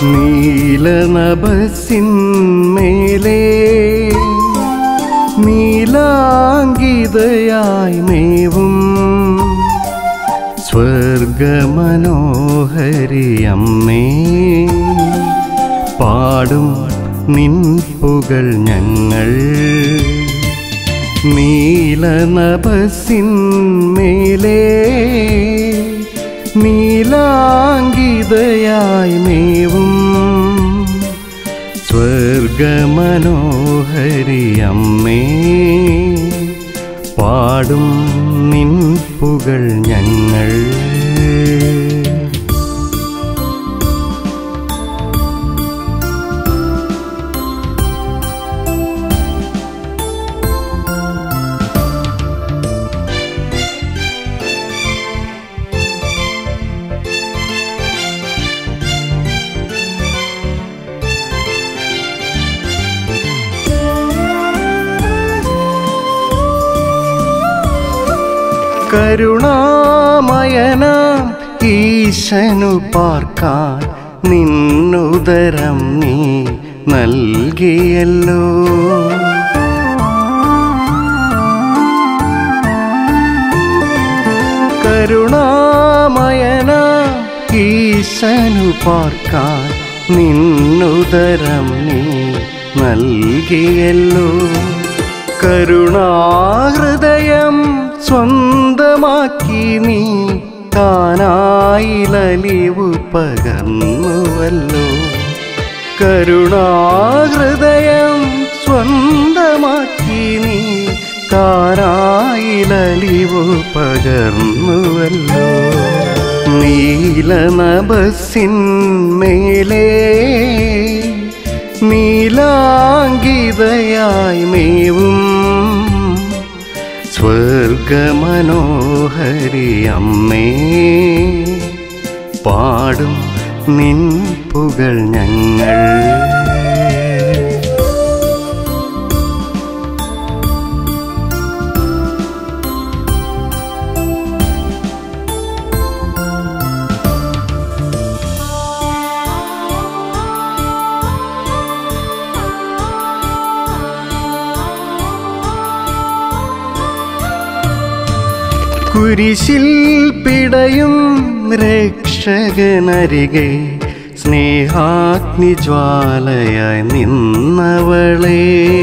നീലനഭസിന്മേലേ നീലാങ്കിതയായി മേവും സ്വർഗമനോഹരിയമ്മേ പാടും നിൻ പുകൾ ഞങ്ങൾ നീലനഭസിന്മേലേ നീലാങ്കിതയായി മേവും സ്വർഗമനോഹരിയമ്മേ പാടും നിൻ പുകൾ ഞങ്ങൾ കരുണാമയനാം ഈശനു പാർക്കാൻ നിന്നുദരം നീ നൽകിയല്ലോ കരുണാമയനാം ഈശനു പാർക്കാൻ നിന്നുദരം നീ നൽകിയല്ലോ കരുണാഹൃദയം സ്വന്തമാക്കി നീ കാനായിലലിവു പകർന്നുവല്ലോ കരുണാഹൃദയം സ്വന്തമാക്കി നീ കാനായിലലിവു പകർന്നുവല്ലോ നീലനഭസിന്മേലേ നീലാങ്കിതയായി മേവും സ്വർഗമനോഹരിയമ്മേ പാടും നിൻ പുകൾ ഞങ്ങൾ കുരിശിൽ പിടയും രക്ഷകനരികെ സ്നേഹാഗ്നി ജ്വാലയായി നിന്നവളേ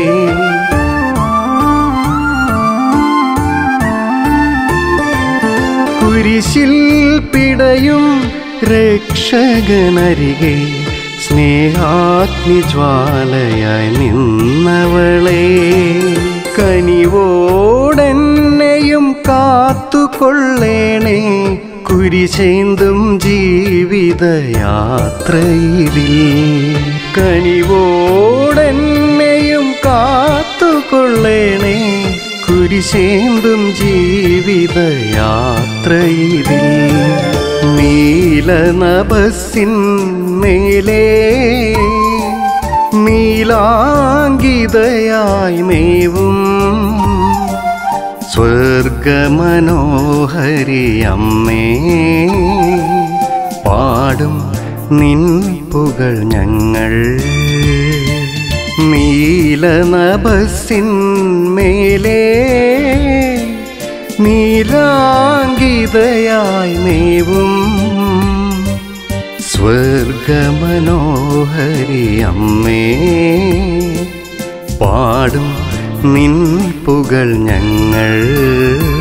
കുരിശിൽ പിടയും രക്ഷകനരികെ സ്നേഹാഗ്നി ജ്വാലയായി നിന്നവളേ കനിവോടെന്നെയും കാത്തുകൊള്ളേണേ കുരിശേന്തും ജീവിതയാത്രയിതിൽ കനിവോടെന്നെയും കാത്തുകൊള്ളേണേ കുരിശേന്തും ജീവിതയാത്രയിതിൽ നീലനഭസിന്മേലേ നീലാങ്കിതയായി മേവും സ്വർഗമനോഹരിയമ്മേ പാടും നിൻ പുകൾ ഞങ്ങൾ നീലനഭസിന്മേലേ നീലാങ്കിതയായി മേവും സ്വർഗമനോഹരിയമ്മേ പാടും നിൻ പുകൾ ഞങ്ങൾ